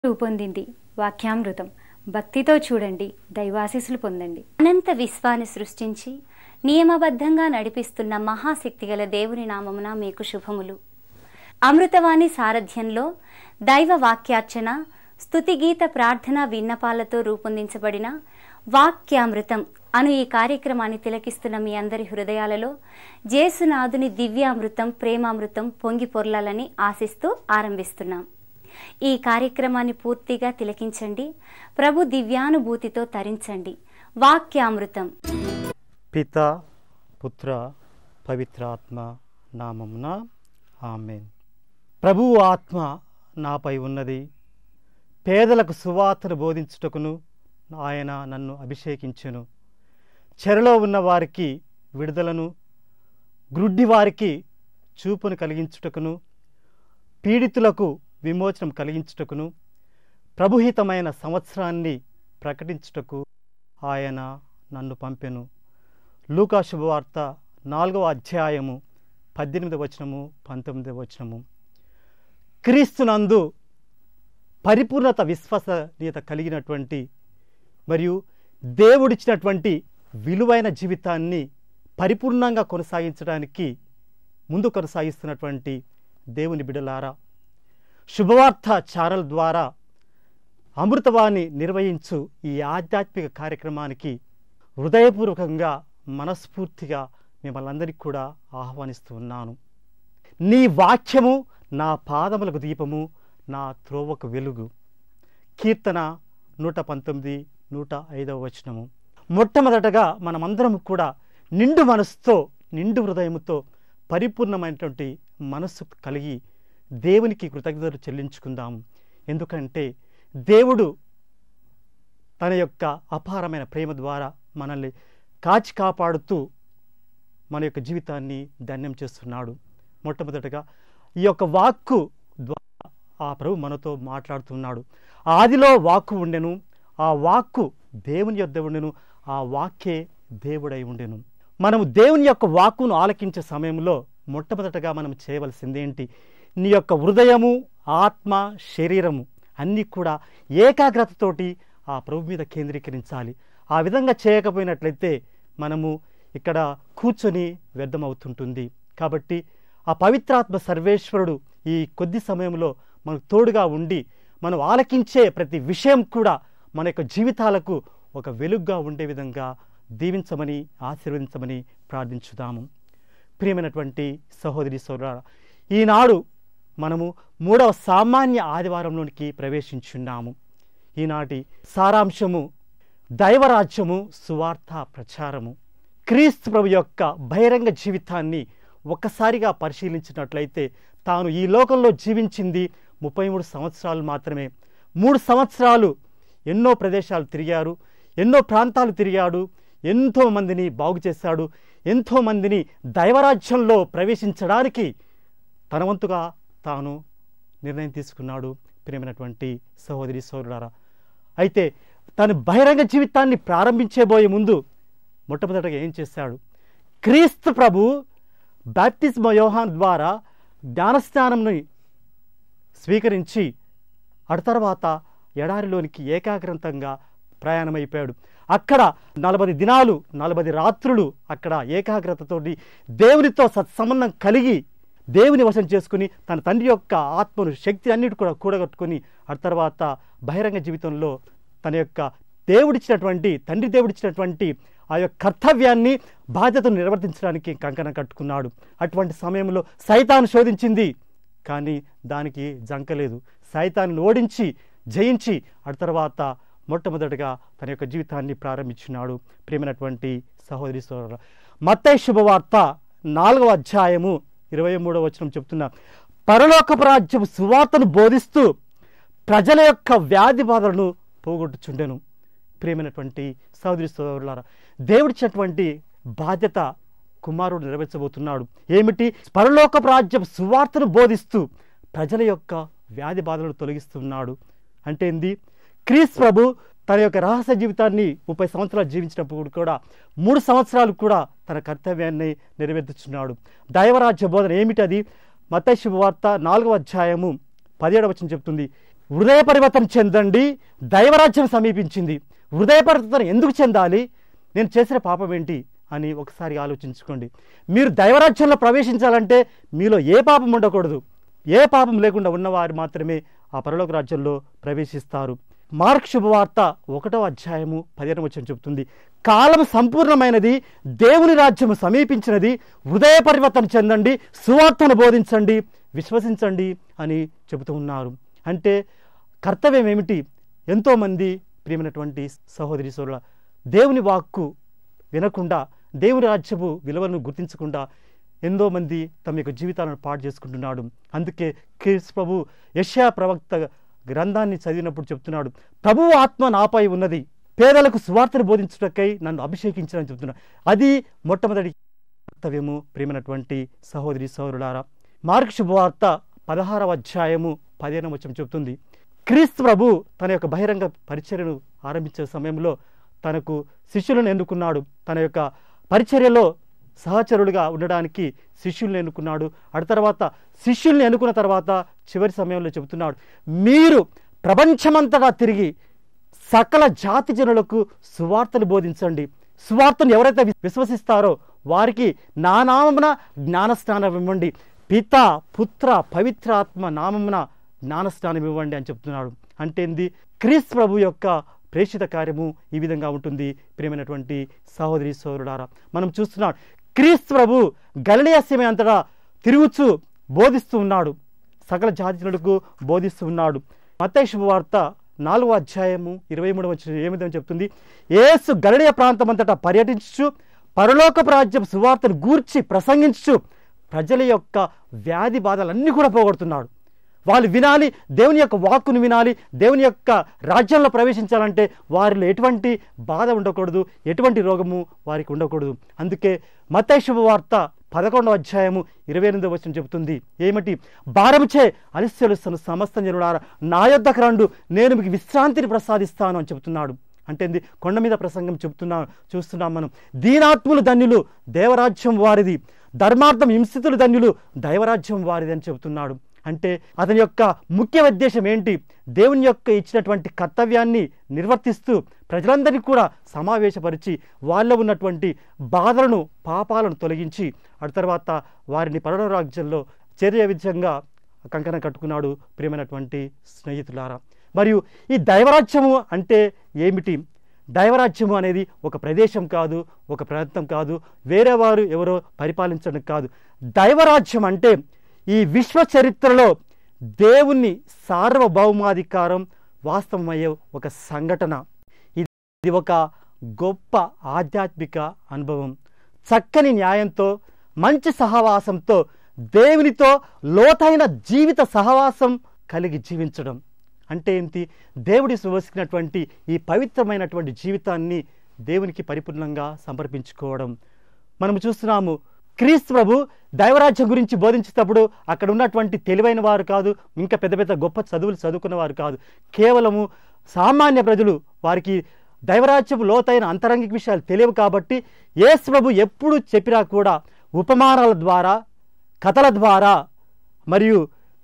రూపొందింది వాక్యామృతం భక్తితో చూడండి దైవాశీస్సులు పొందండి అనంత విశ్వాన్ని సృష్టించి నియమబద్ధంగా నడిపిస్తున్న మహాశక్తిగల దేవుని నామమున మీకు శుభములు అమృతవాణి సారథ్యంలో దైవ వాక్యార్చన స్తుతిగీత ప్రార్థన విన్నపాలతో రూపొందించబడిన వాక్యామృతం అను ఈ కార్యక్రమాన్ని తిలకిస్తున్న మీ అందరి హృదయాలలో జేసునాథుని దివ్యామృతం ప్రేమామృతం పొంగి పొర్లాలని ఆశిస్తూ ఆరంభిస్తున్నాం ఈ కార్యక్రమాన్ని పూర్తిగా తిలకించండి ప్రభు దివ్యానుభూతితో తరించండి వాక్యామృతం పిత పుత్ర పవిత్రాత్మ నామమున ఆమెన్ ప్రభువు ఆత్మ నాపై ఉన్నది పేదలకు సువార్తను బోధించుటకును ఆయన నన్ను అభిషేకించెను చెరలో ఉన్న వారికి విడుదలను గ్రుడ్డి వారికి చూపును కలిగించుటకును పీడితులకు విమోచనం కలిగించుటకును ప్రభుహితమైన సంవత్సరాన్ని ప్రకటించుటకు ఆయన నన్ను పంపెను లూకా శుభవార్త నాలుగవ అధ్యాయము పద్దెనిమిది వచనము పంతొమ్మిది వచనము క్రీస్తునందు పరిపూర్ణత విశ్వసనీయత కలిగినటువంటి మరియు దేవుడిచ్చినటువంటి విలువైన జీవితాన్ని పరిపూర్ణంగా కొనసాగించడానికి ముందు కొనసాగిస్తున్నటువంటి దేవుని బిడలారా శుభవార్త ఛానల్ ద్వారా అమృతవాణి నిర్వహించు ఈ ఆధ్యాత్మిక కార్యక్రమానికి హృదయపూర్వకంగా మనస్ఫూర్తిగా మిమ్మల్ని అందరికీ కూడా ఆహ్వానిస్తూ ఉన్నాను నీ వాక్యము నా పాదములకు దీపము నా త్రోవకు వెలుగు కీర్తన నూట పంతొమ్మిది నూట ఐదవ వచనము మొట్టమొదటగా మనమందరం కూడా నిండు మనసుతో నిండు హృదయముతో పరిపూర్ణమైనటువంటి మనస్సు కలిగి దేవునికి కృతజ్ఞతలు చెల్లించుకుందాము ఎందుకంటే దేవుడు తన యొక్క అపారమైన ప్రేమ ద్వారా మనల్ని కాచి కాపాడుతూ మన యొక్క జీవితాన్ని ధన్యం చేస్తున్నాడు మొట్టమొదటగా ఈ యొక్క వాక్కు ద్వారా ఆ ప్రభు మనతో మాట్లాడుతున్నాడు ఆదిలో వాక్కు ఉండెను ఆ వాక్కు దేవుని యొద్ద ఉండెను ఆ వాక్యే దేవుడై ఉండెను మనము దేవుని యొక్క వాక్కును ఆలకించే సమయంలో మొట్టమొదటగా మనం చేయవలసింది ఏంటి నీ యొక్క హృదయము ఆత్మ శరీరము అన్నీ కూడా ఏకాగ్రతతోటి ఆ ప్రభు మీద కేంద్రీకరించాలి ఆ విధంగా చేయకపోయినట్లయితే మనము ఇక్కడ కూర్చొని వ్యర్థమవుతుంటుంది కాబట్టి ఆ పవిత్రాత్మ సర్వేశ్వరుడు ఈ కొద్ది సమయంలో మనకు తోడుగా ఉండి మనం ఆలకించే ప్రతి విషయం కూడా మన యొక్క జీవితాలకు ఒక వెలుగుగా ఉండే విధంగా దీవించమని ఆశీర్వదించమని ప్రార్థించుదాము ప్రియమైనటువంటి సహోదరి సోదర ఈనాడు మనము మూడవ సామాన్య ఆదివారంలోనికి ప్రవేశించున్నాము ఈనాటి సారాంశము దైవరాజ్యము సువార్త ప్రచారము క్రీస్తు ప్రభు యొక్క బహిరంగ జీవితాన్ని ఒక్కసారిగా పరిశీలించినట్లయితే తాను ఈ లోకంలో జీవించింది ముప్పై మూడు సంవత్సరాలు మాత్రమే మూడు సంవత్సరాలు ఎన్నో ప్రదేశాలు తిరిగారు ఎన్నో ప్రాంతాలు తిరిగాడు ఎంతో మందిని బాగు చేశాడు ఎంతో మందిని దైవరాజ్యంలో ప్రవేశించడానికి తన వంతుగా తాను నిర్ణయం తీసుకున్నాడు ప్రియమైనటువంటి సహోదరి సోదరులారా అయితే తను బహిరంగ జీవితాన్ని ప్రారంభించేబోయే ముందు మొట్టమొదటగా ఏం చేశాడు క్రీస్తు ప్రభు బాప్తిస్మ యోహాన్ ద్వారా జ్ఞానస్నానంని స్వీకరించి అటు తర్వాత ఎడారిలోనికి ఏకాగ్రంతంగా ప్రయాణమైపోయాడు అక్కడ నలభై దినాలు నలభై రాత్రులు అక్కడ ఏకాగ్రతతోటి దేవునితో సత్సంబంధం కలిగి దేవుని వశం చేసుకుని తన తండ్రి యొక్క ఆత్మను శక్తి అన్నిటి కూడా కూడగట్టుకొని ఆ తర్వాత బహిరంగ జీవితంలో తన యొక్క దేవుడిచ్చినటువంటి తండ్రి దేవుడిచ్చినటువంటి ఆ యొక్క కర్తవ్యాన్ని బాధ్యతను నిర్వర్తించడానికి కంకణం కట్టుకున్నాడు అటువంటి సమయంలో సైతాన్ని శోధించింది కానీ దానికి జంకలేదు సైతాన్ని ఓడించి జయించి ఆ తర్వాత మొట్టమొదటిగా తన యొక్క జీవితాన్ని ప్రారంభించినాడు ప్రేమైనటువంటి సహోదరి సోదరు మత్తయి శుభవార్త నాలుగవ అధ్యాయము ఇరవై మూడవ వచనం చెప్తున్నా పరలోకపు రాజ్యపు సువార్తను బోధిస్తూ ప్రజల యొక్క వ్యాధి బాధలను పోగొట్టుచుండెను ప్రియమైనటువంటి సహోదరి సోదరులారా దేవుడిచ్చినటువంటి బాధ్యత కుమారుడు నెరవేర్చబోతున్నాడు ఏమిటి పరలోకపు రాజ్యపు సువార్తను బోధిస్తూ ప్రజల యొక్క వ్యాధి బాధలను తొలగిస్తున్నాడు అంటే ఏంది క్రీస్ ప్రభు తన యొక్క రహస్య జీవితాన్ని ముప్పై సంవత్సరాలు జీవించినప్పుడు కూడా మూడు సంవత్సరాలు కూడా తన కర్తవ్యాన్ని నెరవేర్చుచున్నాడు దైవరాజ్య బోధన ఏమిటి అది మత శుభవార్త నాలుగవ అధ్యాయము పదిహేడవ వచనం చెప్తుంది హృదయ పరివర్తన చెందండి దైవరాజ్యం సమీపించింది హృదయ పరివర్తన ఎందుకు చెందాలి నేను చేసిన పాపం ఏంటి అని ఒకసారి ఆలోచించుకోండి మీరు దైవరాజ్యంలో ప్రవేశించాలంటే మీలో ఏ పాపం ఉండకూడదు ఏ పాపం లేకుండా ఉన్నవారు మాత్రమే ఆ పరలోక రాజ్యంలో ప్రవేశిస్తారు మార్క్ శుభవార్త ఒకటో అధ్యాయము పదిహేను వచ్చిన చెబుతుంది కాలం సంపూర్ణమైనది దేవుని రాజ్యము సమీపించినది హృదయ పరివర్తన చెందండి సువార్తను బోధించండి విశ్వసించండి అని చెబుతూ ఉన్నారు అంటే కర్తవ్యం ఏమిటి ఎంతోమంది ప్రియమైనటువంటి సహోదరి సోదరుల దేవుని వాక్కు వినకుండా దేవుని రాజ్యపు విలువలను గుర్తించకుండా ఎంతో మంది తమ యొక్క జీవితాలను పాడు చేసుకుంటున్నాడు అందుకే క్రీస్తు ప్రభు యశా ప్రవక్త గ్రంథాన్ని చదివినప్పుడు చెప్తున్నాడు ప్రభువు ఆత్మ నాపై ఉన్నది పేదలకు సువార్తను బోధించుటకై నన్ను అభిషేకించాలని చెప్తున్నాడు అది మొట్టమొదటి కర్తవ్యము ప్రేమైనటువంటి సహోదరి సహోదరులారా మార్క్ శుభవార్త పదహారవ అధ్యాయము పదిహేను వచ్చం చెబుతుంది క్రీస్తు ప్రభు తన యొక్క బహిరంగ పరిచర్యను ఆరంభించే సమయంలో తనకు శిష్యులను ఎన్నుకున్నాడు తన యొక్క పరిచర్యలో సహచరులుగా ఉండడానికి శిష్యుల్ని ఎన్నుకున్నాడు ఆ తర్వాత శిష్యుల్ని ఎన్నుకున్న తర్వాత చివరి సమయంలో చెబుతున్నాడు మీరు ప్రపంచమంతటా తిరిగి సకల జాతి జనులకు సువార్తను బోధించండి సువార్తను ఎవరైతే వి- విశ్వసిస్తారో వారికి నా నామమున జ్ఞానస్నానం ఇవ్వండి పిత పుత్ర పవిత్రాత్మ నామమున జ్ఞానస్నానం ఇవ్వండి అని చెప్తున్నాడు అంటే ఏంది క్రీస్తు ప్రభు యొక్క ప్రేషిత కార్యము ఈ విధంగా ఉంటుంది ప్రియమైనటువంటి సహోదరి సోదరుడారా మనం చూస్తున్నాడు క్రీస్తు ప్రభు గలియాస్యమే అంతటా తిరుగుచు బోధిస్తూ ఉన్నాడు సకల జాతిలకు బోధిస్తూ ఉన్నాడు మత్తయి శుభవార్త నాలుగో అధ్యాయము ఇరవై మూడవ వచ్చిన ఏమిదని చెప్తుంది ఏసు గలియ ప్రాంతం అంతటా పర్యటించు పరలోకపు రాజ్యం సువార్తను గూర్చి ప్రసంగించు ప్రజల యొక్క వ్యాధి బాధలన్నీ కూడా పోగొడుతున్నాడు వాళ్ళు వినాలి దేవుని యొక్క వాక్కును వినాలి దేవుని యొక్క రాజ్యంలో ప్రవేశించాలంటే వారిలో ఎటువంటి బాధ ఉండకూడదు ఎటువంటి రోగము వారికి ఉండకూడదు అందుకే మత్తయి శుభవార్త పదకొండవ అధ్యాయము ఇరవై ఎనిమిదవ వచనం చెబుతుంది ఏమిటి భారముచే అలిస్యలుస్తున్న సమస్త జనులారా నా యొద్దకు రండు నేను మీకు విశ్రాంతిని ప్రసాదిస్తాను అని చెబుతున్నాడు అంటే ఏంది? కొండ మీద ప్రసంగం చెబుతున్నా చూస్తున్నాం మనం దీనాత్ములు ధన్యులు దేవరాజ్యం వారిది ధర్మార్థం హింసితులు ధన్యులు దైవరాజ్యం వారిది అని చెబుతున్నాడు అంటే అతని యొక్క ముఖ్య ఉద్దేశం ఏంటి దేవుని యొక్క ఇచ్చినటువంటి కర్తవ్యాన్ని నిర్వర్తిస్తూ ప్రజలందరినీ కూడా సమావేశపరిచి వాళ్ళలో ఉన్నటువంటి బాధలను పాపాలను తొలగించి ఆ తర్వాత వారిని పరమ రాజ్యంలో చేరే విధంగా కంకణం కట్టుకున్నాడు ప్రియమైనటువంటి స్నేహితులారా మరియు ఈ దైవరాజ్యము అంటే ఏమిటి దైవరాజ్యము అనేది ఒక ప్రదేశం కాదు ఒక ప్రాంతం కాదు వేరే వారు ఎవరో పరిపాలించడం కాదు దైవరాజ్యం అంటే ఈ విశ్వ చరిత్రలో దేవుని సార్వభౌమాధికారం వాస్తవమయ్యే ఒక సంఘటన ఇది ఇది ఒక గొప్ప ఆధ్యాత్మిక అనుభవం చక్కని న్యాయంతో మంచి సహవాసంతో దేవునితో లోతైన జీవిత సహవాసం కలిగి జీవించడం అంటే ఏంటి దేవుడి సువసినటువంటి ఈ పవిత్రమైనటువంటి జీవితాన్ని దేవునికి పరిపూర్ణంగా సమర్పించుకోవడం మనం చూస్తున్నాము క్రీస్తు ప్రభు దైవరాజ్యం గురించి బోధించేటప్పుడు అక్కడ ఉన్నటువంటి తెలివైన వారు కాదు ఇంకా పెద్ద పెద్ద గొప్ప చదువులు చదువుకున్న వారు కాదు కేవలము సామాన్య ప్రజలు వారికి దైవరాజ్యపు లోతైన అంతరంగిక విషయాలు తెలియవు కాబట్టి యేసు ప్రభు ఎప్పుడు చెప్పినా కూడా ఉపమానాల ద్వారా కథల ద్వారా మరియు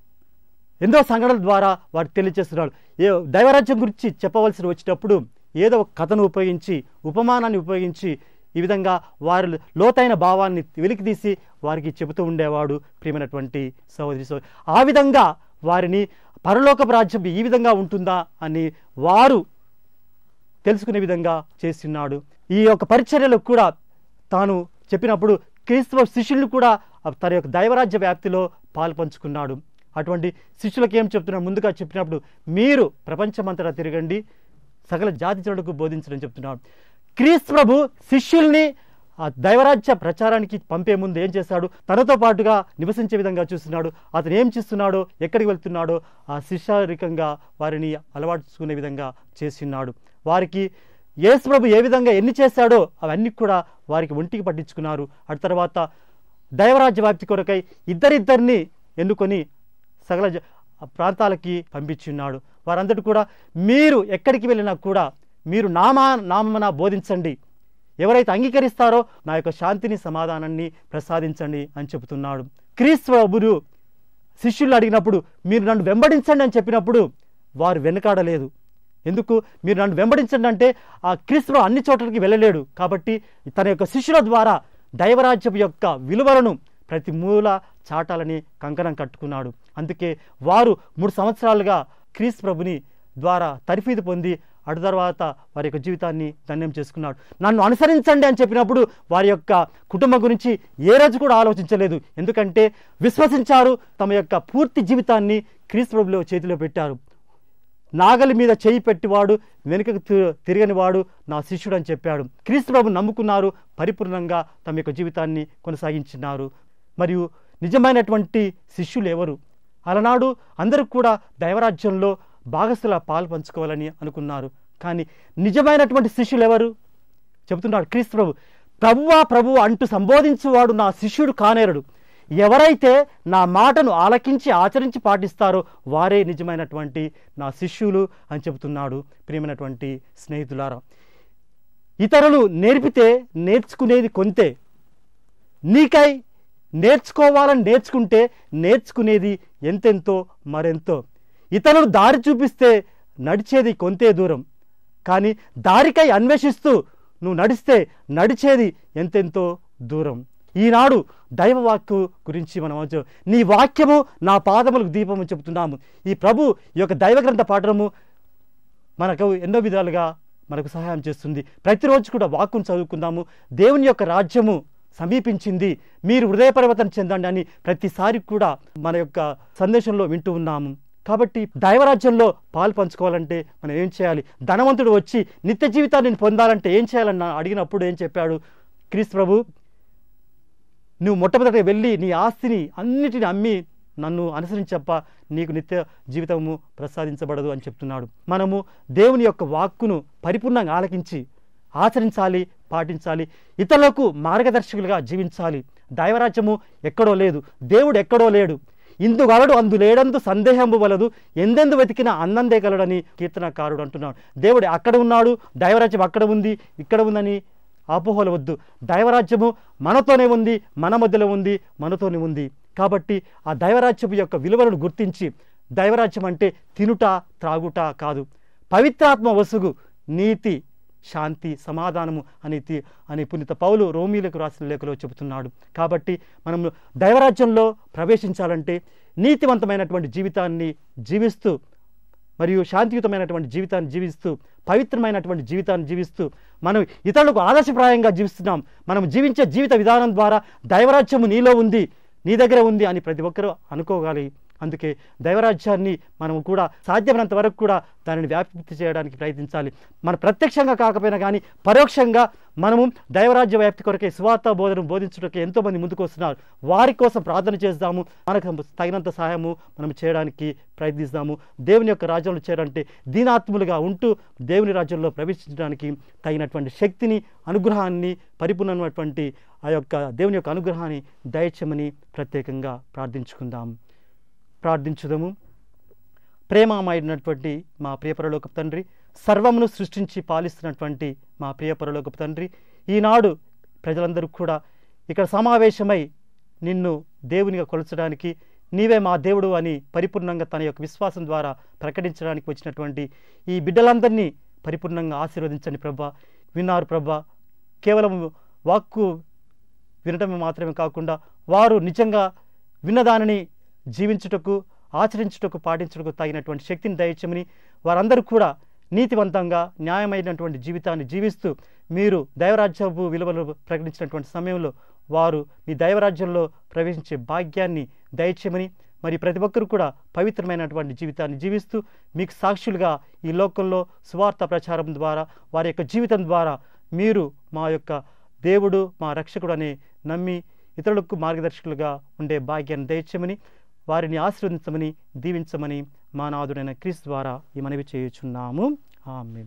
ఎన్నో సంఘటనల ద్వారా వారు తెలియజేస్తున్నాడు ఏ దైవరాజ్యం గురించి చెప్పవలసి వచ్చినప్పుడు ఏదో ఒక కథను ఉపయోగించి ఉపమానాన్ని ఉపయోగించి ఈ విధంగా వారి లోతైన భావాన్ని వెలికితీసి వారికి చెబుతూ ఉండేవాడు ప్రియమైనటువంటి సహోదరి సహోదరి ఆ విధంగా వారిని పరలోకపు రాజ్యం ఈ విధంగా ఉంటుందా అని వారు తెలుసుకునే విధంగా చేస్తున్నాడు ఈ యొక్క పరిచర్యలకు కూడా తాను చెప్పినప్పుడు క్రీస్తవ శిష్యులను కూడా తన యొక్క దైవరాజ్య వ్యాప్తిలో పాలు పంచుకున్నాడు అటువంటి శిష్యులకు ఏం చెప్తున్నాడు ముందుగా చెప్పినప్పుడు మీరు ప్రపంచమంతటా తిరగండి సకల జాతి జనులకు బోధించడం చెప్తున్నాడు క్రీస్తు ప్రభు శిష్యుల్ని ఆ దైవరాజ్య ప్రచారానికి పంపే ముందు ఏం చేశాడు తనతో పాటుగా నివసించే విధంగా చూస్తున్నాడు అతను ఏం చేస్తున్నాడో ఎక్కడికి వెళ్తున్నాడో ఆ శిష్యారికంగా వారిని అలవాటుకునే విధంగా చేస్తున్నాడు వారికి యేసు ప్రభు ఏ విధంగా ఎన్ని చేశాడో అవన్నీ కూడా వారికి ఒంటికి పట్టించుకున్నారు ఆ తర్వాత దైవరాజ్య వ్యాప్తి కొరకై ఇద్దరిద్దరిని ఎన్నుకొని సకల జ- ప్రాంతాలకి పంపించున్నాడు వారందరూ కూడా మీరు ఎక్కడికి వెళ్ళినా కూడా మీరు నామా నామన బోధించండి ఎవరైతే అంగీకరిస్తారో నా యొక్క శాంతిని సమాధానాన్ని ప్రసాదించండి అని చెబుతున్నాడు క్రీస్తు ప్రభుడు శిష్యులు అడిగినప్పుడు మీరు నన్ను వెంబడించండి అని చెప్పినప్పుడు వారు వెనకాడలేదు ఎందుకు మీరు నన్ను వెంబడించండి అంటే ఆ క్రీస్తు అన్ని చోట్లకి వెళ్ళలేడు కాబట్టి తన యొక్క శిష్యుల ద్వారా దైవరాజ్యం యొక్క విలువలను ప్రతి మూల చాటాలని కంకణం కట్టుకున్నాడు అందుకే వారు మూడు సంవత్సరాలుగా క్రీస్తు ప్రభుని ద్వారా తరిఫీదు పొంది అటు తర్వాత వారి యొక్క జీవితాన్ని ధన్యం చేసుకున్నాడు నన్ను అనుసరించండి అని చెప్పినప్పుడు వారి యొక్క కుటుంబం గురించి ఏ రోజు కూడా ఆలోచించలేదు ఎందుకంటే విశ్వసించారు తమ యొక్క పూర్తి జీవితాన్ని క్రీస్తు ప్రభులో చేతిలో పెట్టారు నాగలి మీద చేయి పెట్టివాడు వెనుకకు తి- తిరగని వాడు నా శిష్యుడు అని చెప్పాడు క్రీస్తు ప్రభు నమ్ముకున్నారు పరిపూర్ణంగా తమ యొక్క జీవితాన్ని కొనసాగించినారు మరియు నిజమైనటువంటి శిష్యులు ఎవరు అలనాడు అందరూ కూడా దైవరాజ్యంలో భాగస్థుల పాలు పంచుకోవాలని అనుకున్నారు కానీ నిజమైనటువంటి శిష్యులు ఎవరు చెబుతున్నాడు క్రీస్తు ప్రభు ప్రభువా ప్రభు అంటూ సంబోధించేవాడు నా శిష్యుడు కానేరుడు ఎవరైతే నా మాటను ఆలకించి ఆచరించి పాటిస్తారో వారే నిజమైనటువంటి నా శిష్యులు అని చెబుతున్నాడు ప్రియమైనటువంటి స్నేహితులారా ఇతరులు నేర్పితే నేర్చుకునేది కొంతే నీకై నేర్చుకోవాలని నేర్చుకుంటే నేర్చుకునేది ఎంతెంతో మరెంతో ఇతరులు దారి చూపిస్తే నడిచేది కొంతే దూరం కానీ దారికై అన్వేషిస్తూ నువ్వు నడిస్తే నడిచేది ఎంతెంతో దూరం ఈనాడు దైవవాక్కు గురించి మనం ఆలోచన- నీ వాక్యము నా పాదములకు దీపము చెబుతున్నాము ఈ ప్రభు ఈ యొక్క దైవ గ్రంథ పాఠము మనకు ఎన్నో విధాలుగా మనకు సహాయం చేస్తుంది ప్రతిరోజు కూడా వాక్కును చదువుకుందాము దేవుని యొక్క రాజ్యము సమీపించింది మీరు హృదయ పరివర్తన చెందండి అని ప్రతిసారి కూడా మన యొక్క సందేశంలో వింటూ ఉన్నాము కాబట్టి దైవరాజ్యంలో పాలు పంచుకోవాలంటే మనం ఏం చేయాలి ధనవంతుడు వచ్చి నిత్య జీవితాన్ని నేను పొందాలంటే ఏం చేయాలన్న అడిగినప్పుడు ఏం చెప్పాడు క్రీస్తు ప్రభు నువ్వు మొట్టమొదట వెళ్ళి నీ ఆస్తిని అన్నిటిని అమ్మి నన్ను అనుసరించప్ప నీకు నిత్య జీవితము ప్రసాదించబడదు అని చెప్తున్నాడు మనము దేవుని యొక్క వాక్కును పరిపూర్ణంగా ఆలకించి ఆచరించాలి పాటించాలి ఇతరులకు మార్గదర్శకులుగా జీవించాలి దైవరాజ్యము ఎక్కడో లేదు దేవుడు ఎక్కడో లేడు ఇందు గలడు అందు లేడందు సందేహంబు వలదు ఎందెందు వెతికినా అన్నందే గలడని కీర్తనకారుడు అంటున్నాడు దేవుడు అక్కడ ఉన్నాడు దైవరాజ్యం అక్కడ ఉంది ఇక్కడ ఉందని అపోహలు వద్దు దైవరాజ్యము మనతోనే ఉంది మన మధ్యలో ఉంది మనతోనే ఉంది కాబట్టి ఆ దైవరాజ్యము యొక్క విలువలను గుర్తించి దైవరాజ్యం అంటే తినుట త్రాగుట కాదు పవిత్రాత్మ వసుగు నీతి శాంతి సమాధానము అని తి- అని పునీత పౌలు రోమీలకు రాసిన లేఖలో చెబుతున్నాడు కాబట్టి మనం దైవరాజ్యంలో ప్రవేశించాలంటే నీతివంతమైనటువంటి జీవితాన్ని జీవిస్తూ మరియు శాంతియుతమైనటువంటి జీవితాన్ని జీవిస్తూ పవిత్రమైనటువంటి జీవితాన్ని జీవిస్తూ మనం ఇతరులకు ఆదర్శప్రాయంగా జీవిస్తున్నాం మనం జీవించే జీవిత విధానం ద్వారా దైవరాజ్యము నీలో ఉంది నీ దగ్గర ఉంది అని ప్రతి ఒక్కరూ అనుకోగాలి అందుకే దైవరాజ్యాన్ని మనం కూడా సాధ్యమైనంత వరకు కూడా దానిని వ్యాప్తి చేయడానికి ప్రయత్నించాలి మన ప్రత్యక్షంగా కాకపోయినా కానీ పరోక్షంగా మనము దైవరాజ్య వ్యాప్తి కొరకే స్వార్థ బోధన బోధించడానికి ఎంతోమంది ముందుకు వస్తున్నారు వారి కోసం ప్రార్థన చేద్దాము మనకు తగినంత సహాయము మనం చేయడానికి ప్రయత్నిస్తాము దేవుని యొక్క రాజ్యంలో చేరాలంటే దీనాత్ములుగా ఉంటూ దేవుని రాజ్యంలో ప్రవేశించడానికి తగినటువంటి శక్తిని అనుగ్రహాన్ని పరిపూర్ణమైనటువంటి ఆ యొక్క దేవుని యొక్క అనుగ్రహాన్ని దయచమని ప్రత్యేకంగా ప్రార్థించుకుందాం ప్రార్థించుదము ప్రేమమైనటువంటి మా ప్రియపరలోకపు తండ్రి సర్వమును సృష్టించి పాలిస్తున్నటువంటి మా ప్రియపరలోకపు తండ్రి ఈనాడు ప్రజలందరూ కూడా ఇక్కడ సమావేశమై నిన్ను దేవునిగా కొలచడానికి నీవే మా దేవుడు అని పరిపూర్ణంగా తన యొక్క విశ్వాసం ద్వారా ప్రకటించడానికి వచ్చినటువంటి ఈ బిడ్డలందరినీ పరిపూర్ణంగా ఆశీర్వదించండి ప్రభా విన్నారు ప్రభా కేవలం వాక్కు వినటం మాత్రమే కాకుండా వారు నిజంగా విన్నదానిని జీవించుటకు ఆచరించుటకు పాటించుటకు తగినటువంటి శక్తిని దయచమని వారందరూ కూడా నీతివంతంగా న్యాయమైనటువంటి జీవితాన్ని జీవిస్తూ మీరు దైవరాజ్యపు విలువలు ప్రకటించినటువంటి సమయంలో వారు మీ దైవరాజ్యంలో ప్రవేశించే భాగ్యాన్ని దయచేయమని మరి ప్రతి ఒక్కరు కూడా పవిత్రమైనటువంటి జీవితాన్ని జీవిస్తూ మీకు సాక్షులుగా ఈ లోకంలో సువార్త ప్రచారం ద్వారా వారి యొక్క జీవితం ద్వారా మీరు మా యొక్క దేవుడు మా రక్షకుడు అని నమ్మి ఇతరులకు మార్గదర్శకులుగా ఉండే భాగ్యాన్ని దయచేయమని వారిని ఆశీర్వదించమని దీవించమని మా నాదుడైన క్రీస్తు ద్వారా ఈ మనవి చేయుచున్నాము ఆమె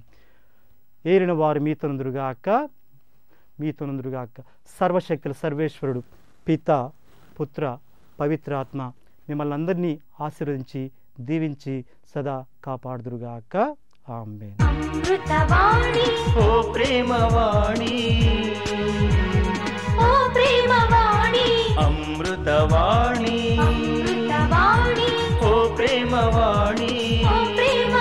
ఏరిన వారు మీతోనందురుగాక మీతోనందురుగాక సర్వశక్తుల సర్వేశ్వరుడు పిత పుత్ర పవిత్రాత్మ మిమ్మల్ని అందరినీ ఆశీర్వదించి దీవించి సదా కాపాడుదురుగాక ఆమె అమృతవాణి ఓ ప్రేమవాణి ఓ ప్రేమవాణి అమృతవాణి అమృతవాణి ఓ ప్రేమవాణి ఓ ప్రేమ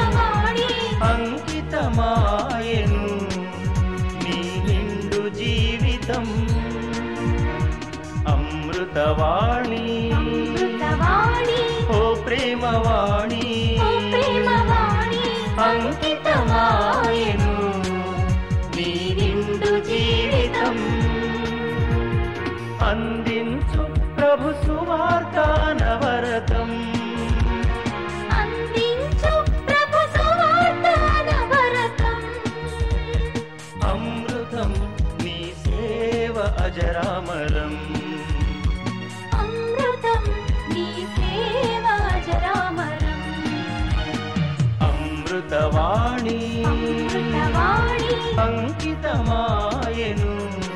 అంకితమాయను నీ నిండు జీవితం అందించు ప్రభు సువార్తానవరతం అందించు ప్రభు సువార్తానవరతం అమృతం నీ సేవ అజరామరం అమృతం నీ సేవ అజరామరం అమృతవాణి అమృతవాణి అంకితమాయను